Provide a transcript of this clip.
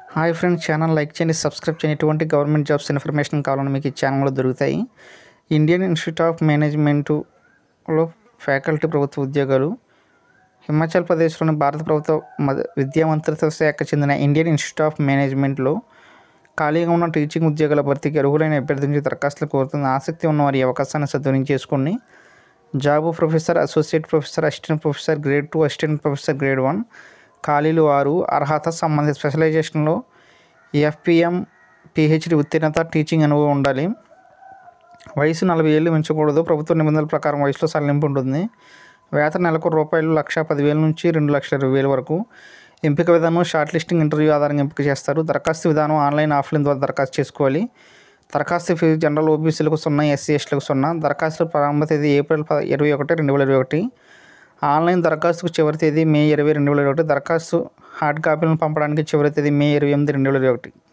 hi friends channel like చేయండి subscribe చేయండి ఎటువంటి గవర్నమెంట్ జాబ్స్ ఇన్ఫర్మేషన్ కావాలని మీకు ఈ ఛానల్లో దొరుకుతాయి ఇండియన్ ఇన్స్టిట్యూట్ ఆఫ్ మేనేజ్మెంటులో ఫ్యాకల్టీ ప్రభుత్వ ఉద్యోగాలు హిమాచల్ ప్రదేశ్లోని భారత ప్రభుత్వ మద- విద్యా మంత్రిత్వ శాఖ చెందిన ఇండియన్ ఇన్స్టిట్యూట్ ఆఫ్ మేనేజ్మెంట్లో ఖాళీగా ఉన్న టీచింగ్ ఉద్యోగాల భర్తీకి అర్హులైన అభ్యర్థి నుంచి దరఖాస్తులు కోరుతుంది ఆసక్తి ఉన్న వారి ఈ అవకాశాన్ని సద్వినియోగం చేసుకోండి job professor associate professor assistant professor grade two assistant professor grade one ఖాళీలు ఆరు అర్హత సంబంధిత స్పెషలైజేషన్లో ఎఫ్పిఎం పిహెచ్డి ఉత్తీర్ణత టీచింగ్ అనుభవం ఉండాలి వయసు నలభై ఏళ్ళు మించకూడదు ప్రభుత్వ నిబంధనల ప్రకారం వయసులో సడలింపు ఉంటుంది వేతన నెలకు రూపాయలు లక్ష పదివేల నుంచి రెండు లక్షల ఇరవై వేల వరకు ఎంపిక విధానం షార్ట్ లిస్టింగ్ ఇంటర్వ్యూ ఆధారంగా ఎంపిక చేస్తారు దరఖాస్తు విధానం ఆన్లైన్ ఆఫ్లైన్ ద్వారా దరఖాస్తు చేసుకోవాలి దరఖాస్తు ఫీజు జనరల్ ఓబీసీలకు సున్నా ఎస్సీ ఎస్టీలకు సున్నా దరఖాస్తు ప్రారంభ తేదీ ఏప్రిల్ ప- ఇరవై ఒకటి రెండు వేల ఇరవై ఒకటి ఆన్లైన్ దరఖాస్తుకు చివరి తేదీ మే ఇరవై రెండు వేల ఇరవై ఒకటి దరఖాస్తు హార్డ్ కాపీలను పంపడానికి చివరి తేదీ మే ఇరవై ఎనిమిది రెండు వేల ఇరవై ఒకటి